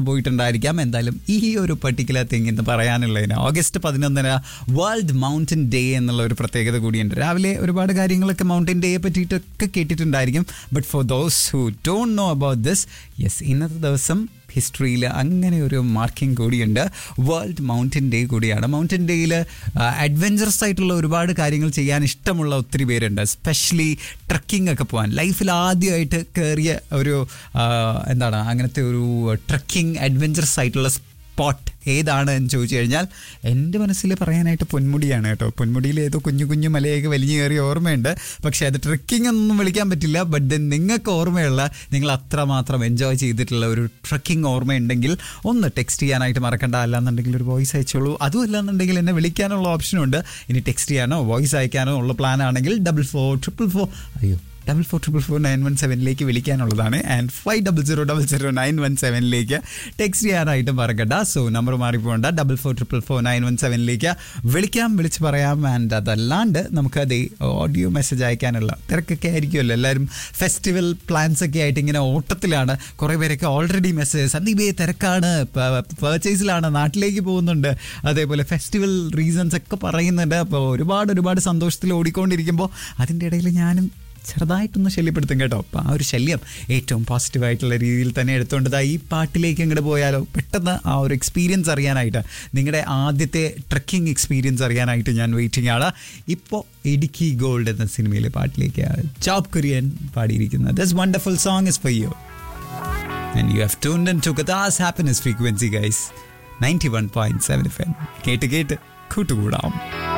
പോയിട്ടുണ്ടായിരിക്കാം എന്തായാലും ഈ ഒരു പർട്ടിക്കുലർ തിങ് എന്ന് പറയാനുള്ളതിന് ഓഗസ്റ്റ് പതിനൊന്നിന് വേൾഡ് മൗണ്ടൻ ഡേ എന്നുള്ള ഒരു പ്രത്യേകത കൂടിയുണ്ട് രാവിലെ ഒരുപാട് കാര്യങ്ങളൊക്കെ മൗണ്ടൻ ഡേയെ പറ്റിയിട്ടൊക്കെ കേട്ടിട്ടുണ്ടായിരിക്കും but for those who don't know about this yes ഇന്നത്തെ ദിവസം ഹിസ്റ്ററിയിൽ അങ്ങനെ ഒരു മാർക്കിംഗ് കൂടിയുണ്ട് വേൾഡ് മൗണ്ടൻ ഡേ കൂടിയാണ് മൗണ്ടൻ ഡേയിൽ അഡ്വഞ്ചറസ് ആയിട്ടുള്ള ഒരുപാട് കാര്യങ്ങൾ ചെയ്യാൻ ഇഷ്ടമുള്ള ഒത്തിരി പേരുണ്ട് സ്പെഷ്യലി ട്രക്കിംഗ് ഒക്കെ പോകാൻ ലൈഫിൽ ആദ്യമായിട്ട് കയറിയ ഒരു ആ, എന്താണ് അങ്ങനത്തെ ഒരു ട്രക്കിംഗ് അഡ്വഞ്ചറസ് ആയിട്ടുള്ള സ്പോട്ട് ഏതാണ് എന്ന് ചോദിച്ചു കഴിഞ്ഞാൽ എൻ്റെ മനസ്സിൽ പറയാനായിട്ട് പൊന്മുടിയാണ് കേട്ടോ പൊന്മുടിയിൽ ഏതോ കുഞ്ഞു കുഞ്ഞു മലയൊക്കെ വലിഞ്ഞു കയറിയ ഓർമ്മയുണ്ട് പക്ഷേ അത് ട്രക്കിംഗ് ഒന്നും വിളിക്കാൻ പറ്റില്ല ബട്ട് ദെൻ നിങ്ങൾക്ക് ഓർമ്മയുള്ള നിങ്ങൾ അത്രമാത്രം എൻജോയ് ചെയ്തിട്ടുള്ള ഒരു ട്രക്കിംഗ് ഓർമ്മയുണ്ടെങ്കിൽ ഒന്ന് ടെക്സ്റ്റ് ചെയ്യാനായിട്ട് മറക്കണ്ട അല്ലാന്നുണ്ടെങ്കിൽ ഒരു വോയിസ് അയച്ചോളൂ അതും അല്ലാന്നുണ്ടെങ്കിൽ എന്നെ വിളിക്കാനുള്ള ഓപ്ഷനുണ്ട് ഇനി ടെക്സ്റ്റ് ചെയ്യാനോ വോയിസ് അയക്കാനോ ഉള്ള പ്ലാൻ ആണെങ്കിൽ ഡബിൾ ഫോർ ട്രിപ്പിൾ ഫോർ അയ്യോ double four triple four nine one സെവനിലേക്ക് വിളിക്കാനുള്ളതാണ് and five double zero double zero nine one സെവനിലേക്ക് ടെക്സ്റ്റ് ചെയ്യാനായിട്ട് മറക്കണ്ട സോ നമ്പർ മാറിപ്പോണ്ട double four triple four nine one സെവനിലേക്ക് വിളിക്കാം വിളിച്ച് പറയാം ആൻഡ് അതല്ലാണ്ട് നമുക്ക് അത് ഓഡിയോ മെസ്സേജ് അയക്കാനുള്ള തിരക്കൊക്കെ ആയിരിക്കുമല്ലോ എല്ലാവരും ഫെസ്റ്റിവൽ പ്ലാൻസ് ഒക്കെ ആയിട്ട് ഇങ്ങനെ ഓട്ടത്തിലാണ് കുറേ പേരൊക്കെ ഓൾറെഡി മെസ്സേജ് സന്ദീപേ തിരക്കാണ് പർച്ചേസിലാണ് നാട്ടിലേക്ക് പോകുന്നുണ്ട് അതേപോലെ ഫെസ്റ്റിവൽ റീസൺസ് ഒക്കെ പറയുന്നുണ്ട് അപ്പോൾ ഒരുപാട് ഒരുപാട് സന്തോഷത്തിൽ ഓടിക്കൊണ്ടിരിക്കുമ്പോൾ അതിൻ്റെ ഇടയിൽ ഞാനും ചെറുതായിട്ടൊന്ന് ശല്യപ്പെടുത്തും കേട്ടോ അപ്പം ആ ഒരു ശല്യം ഏറ്റവും പോസിറ്റീവായിട്ടുള്ള രീതിയിൽ തന്നെ എടുത്തുകൊണ്ട് ദാ ഈ പാട്ടിലേക്ക് അങ്ങോട്ട് പോയാലോ പെട്ടെന്ന് ആ ഒരു എക്സ്പീരിയൻസ് അറിയാനായിട്ട് നിങ്ങളുടെ ആദ്യത്തെ ട്രക്കിംഗ് എക്സ്പീരിയൻസ് അറിയാനായിട്ട് ഞാൻ വെയിറ്റിംഗ് ആണ് ഇപ്പോൾ ഇടുക്കി ഗോൾഡ് എന്ന സിനിമയിലെ പാട്ടിലേക്ക് ജോബ് കുര്യൻ പാടിയിരിക്കുന്നത് this wonderful song is for you and you have tuned in to Katha's happiness frequency guys 91.7 FM കേട്ട് കേട്ട് കൂട്ടുകൂടാം